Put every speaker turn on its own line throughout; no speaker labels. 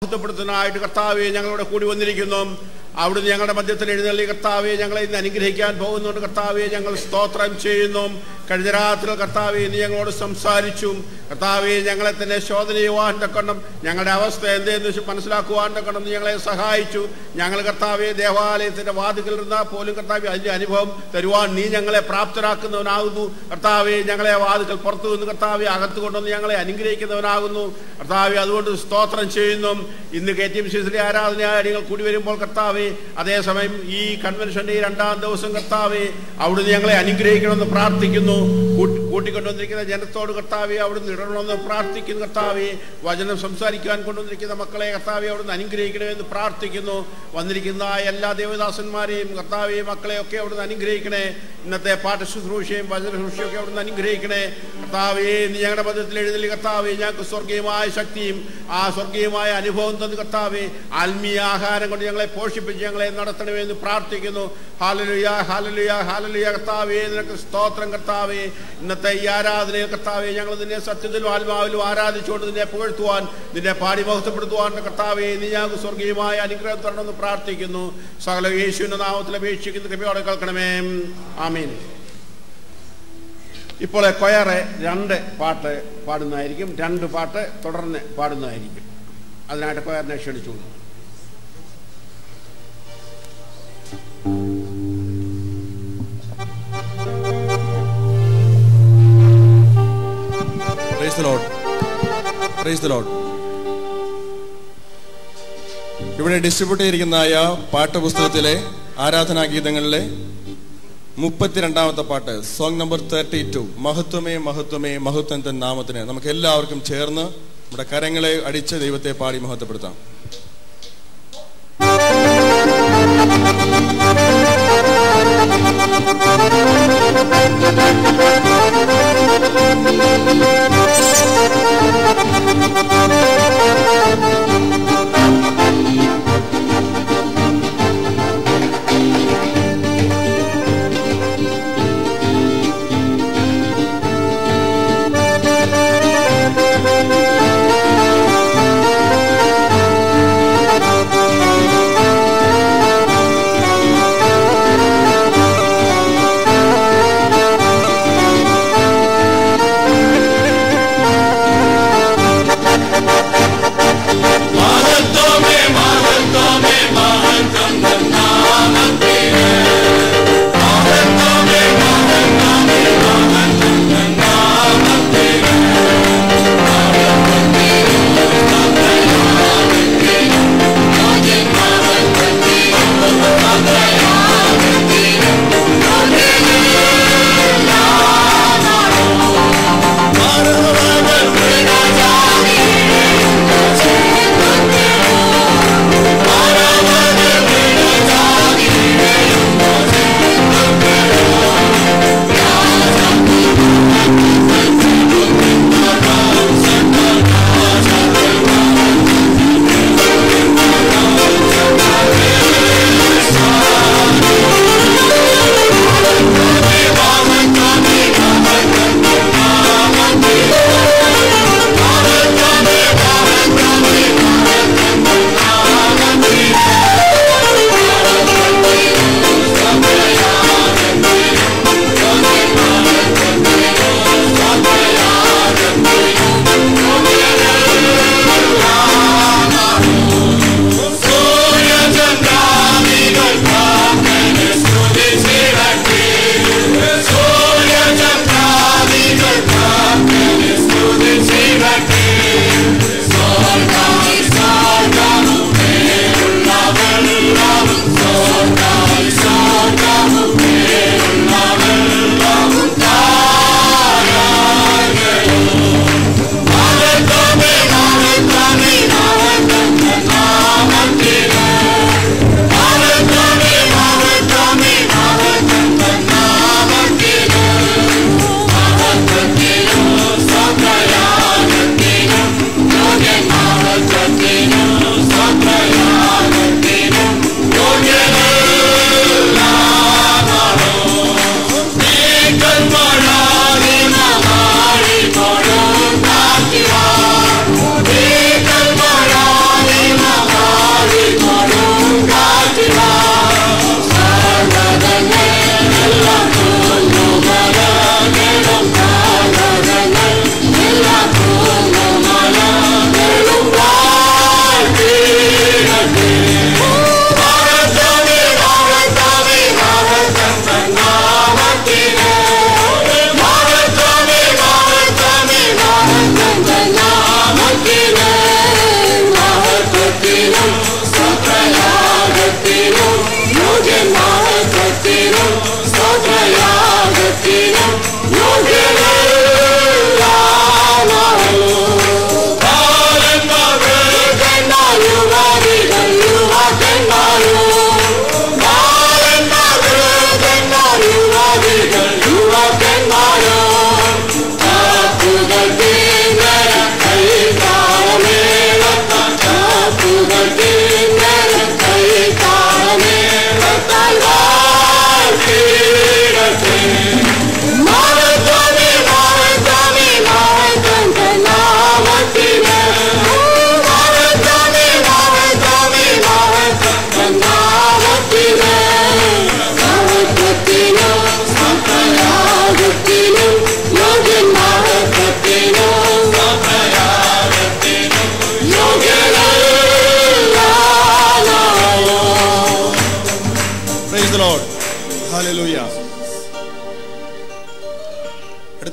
മഹത്വപ്പെടുത്തുന്നതിനായിട്ട് കർത്താവെ ഞങ്ങളോട് കൂടി വന്നിരിക്കുന്നു അവിടുന്ന് ഞങ്ങളുടെ മധ്യത്തിൽ എഴുന്നള്ളി കർത്താവെ ഞങ്ങളെ ഇന്ന് അനുഗ്രഹിക്കാൻ പോകുന്നുണ്ട് കർത്താവെ ഞങ്ങൾ സ്തോത്രം ചെയ്യുന്നു കഴിഞ്ഞ രാത്രി കർത്താവെ ഇന്ന് ഞങ്ങളോട് സംസാരിച്ചു കർത്താവെ ഞങ്ങളെ തന്നെ ശോധന ചെയ്യുവാൻ തക്കണം ഞങ്ങളുടെ അവസ്ഥ എന്തെന്ന് വെച്ച് മനസ്സിലാക്കുവാൻ തക്കണം നീ ഞങ്ങളെ സഹായിച്ചു ഞങ്ങൾ കർത്താവെ ദേവാലയത്തിന്റെ വാതിക്കൽ ഇരുന്നാൽ പോലും കർത്താവെ അതിന്റെ അനുഭവം തരുവാൻ നീ ഞങ്ങളെ പ്രാപ്തരാക്കുന്നവനാകുന്നു കർത്താവെ ഞങ്ങളെ വാതിക്കൽ പുറത്തു നിന്ന് കർത്താവെ അകത്ത് കൊണ്ടുവന്ന് ഞങ്ങളെ അനുഗ്രഹിക്കുന്നവനാകുന്നു കർത്താവെ അതുകൊണ്ട് സ്തോത്രം ചെയ്യുന്നു ഇന്ന് കെ ടി എം സിസിലെ ആരാധനയായ നിങ്ങൾ കൂടി വരുമ്പോൾ കർത്താവെ അതേസമയം ഈ കൺവെൻഷന്റെ ഈ രണ്ടാം ദിവസം കർത്താവെ അവിടുന്ന് ഞങ്ങളെ അനുഗ്രഹിക്കണമെന്ന് പ്രാർത്ഥിക്കുന്നു കൂട്ടി- കൂട്ടിക്കൊണ്ടുവന്നിരിക്കുന്ന ജനത്തോട് കർത്താവെ അവിടുന്ന് ഇടണമെന്ന് പ്രാർത്ഥിക്കുന്നു കർത്താവെ വചനം സംസാരിക്കാൻ കൊണ്ടുവന്നിരിക്കുന്ന മക്കളെ കർത്താവെ അവിടുന്ന് അനുഗ്രഹിക്കണമെന്ന് പ്രാർത്ഥിക്കുന്നു വന്നിരിക്കുന്ന എല്ലാ ദേവദാസന്മാരെയും കർത്താവെ മക്കളെ ഒക്കെ അവിടുന്ന് അനുഗ്രഹിക്കണേ ഇന്നത്തെ പാഠ ശുശ്രൂഷയും വചന ശുശ്രൂഷയും ഒക്കെ അവിടുന്ന് അനുഗ്രഹിക്കണേ കർത്താവെ നീ ഞങ്ങളുടെ പദത്തിൽ എഴുന്നള്ളി കർത്താവെ ഞങ്ങൾക്ക് സ്വർഗീയമായ ശക്തിയും ആ സ്വർഗീയമായ അനുഭവം തന്ന് കർത്താവെ ആത്മീയ ആഹാരം കൊണ്ട് ഞങ്ങളെ പോഷിപ്പിച്ച് ഞങ്ങളെ നടത്തണമെന്ന് പ്രാർത്ഥിക്കുന്നു ഹാലലുയ ഹാലലുയ ഹാലലുയ കർത്താവെ നിനക്ക് സ്തോത്രം കർത്താവെ ഇന്നത്തെ ഈ ആരാധനയിൽ കർത്താവെ ഞങ്ങൾ നിന്നെ സത്യത്തിലും ആത്മാവിലും ആരാധിച്ചുകൊണ്ട് നിന്നെ പുകഴ്ത്തുവാൻ നിന്നെ പാടി മഹത്വപ്പെടുത്തുവാൻ കർത്താവെ നീ ഞങ്ങൾക്ക് സ്വർഗീയമായ അനുഗ്രഹം തരണമെന്ന് പ്രാർത്ഥിക്കുന്നു സകല യേശുവിന്റെ നാമത്തിൽ അപേക്ഷിക്കുന്ന കൃപയോടെ കേൾക്കണമേ ആമീൻ ഇപ്പോൾ കൊയറ് രണ്ട് പാട്ട് പാടുന്നതായിരിക്കും രണ്ട് പാട്ട് തുടർന്ന് പാടുന്നതായിരിക്കും അതിനായിട്ട് കൊയറിനെ ക്ഷണിച്ചു
പ്രൈസ് ലോഡ് പ്രൈസ് ലോഡ് ഇവിടെ ഡിസ്ട്രിബ്യൂട്ട് ചെയ്തിരിക്കുന്നതായ പാഠപുസ്തകത്തിലെ ആരാധനാ ഗീതങ്ങളിലെ മുപ്പത്തിരണ്ടാമത്തെ പാട്ട് സോങ് നമ്പർ തേർട്ടി ടു മഹത്വമേ മഹത്വമേ മഹത്വം തൻ നാമത്തിന് നമുക്ക് എല്ലാവർക്കും ചേർന്ന് നമ്മുടെ കരങ്ങളെ അടിച്ച് ദൈവത്തെ പാടി മഹത്വപ്പെടുത്താം
Thank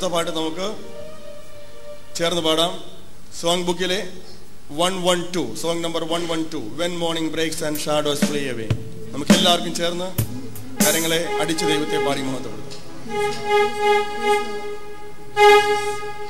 അടുത്ത പാട്ട് നമുക്ക് ചേർന്ന് പാടാം സോങ് ബുക്കിലെ one one two song number one one two when morning breaks and shadows flee away നമുക്ക് എല്ലാവർക്കും ചേർന്ന് കരങ്ങളെ അടിച്ചു ദൈവത്തെ പാടി മഹത്വപ്പെടുത്താം